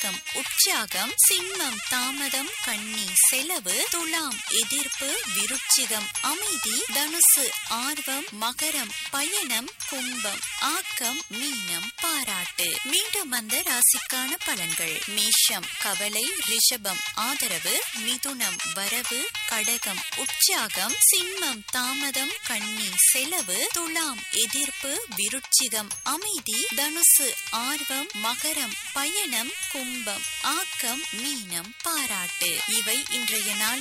கடகம் உற்சாகம் சிம்மம் தாமதம் கன்னி செலவு துலாம் எதிர்ப்பு விருட்சிகம் அமைதி தனுசு ஆர்வம் மகரம் பயணம் கும்பம் ஆக்கம் மீனம் பாராட்டு மீண்டும் அந்த ராசிக்கான பலன்கள் மேஷம் கவலை ரிஷபம் ஆதரவு மிதுனம் வரவு கடகம் உற்சாகம் சிம்மம் தாமதம் கன்னி செலவு துலாம் எதிர்ப்பு விருட்சிகம் அமைதி தனுசு ஆர்வம் மகரம் பயணம் கும்பம் ஆக்கம் மீனம் பாராட்டு இவை இன்றைய நாள்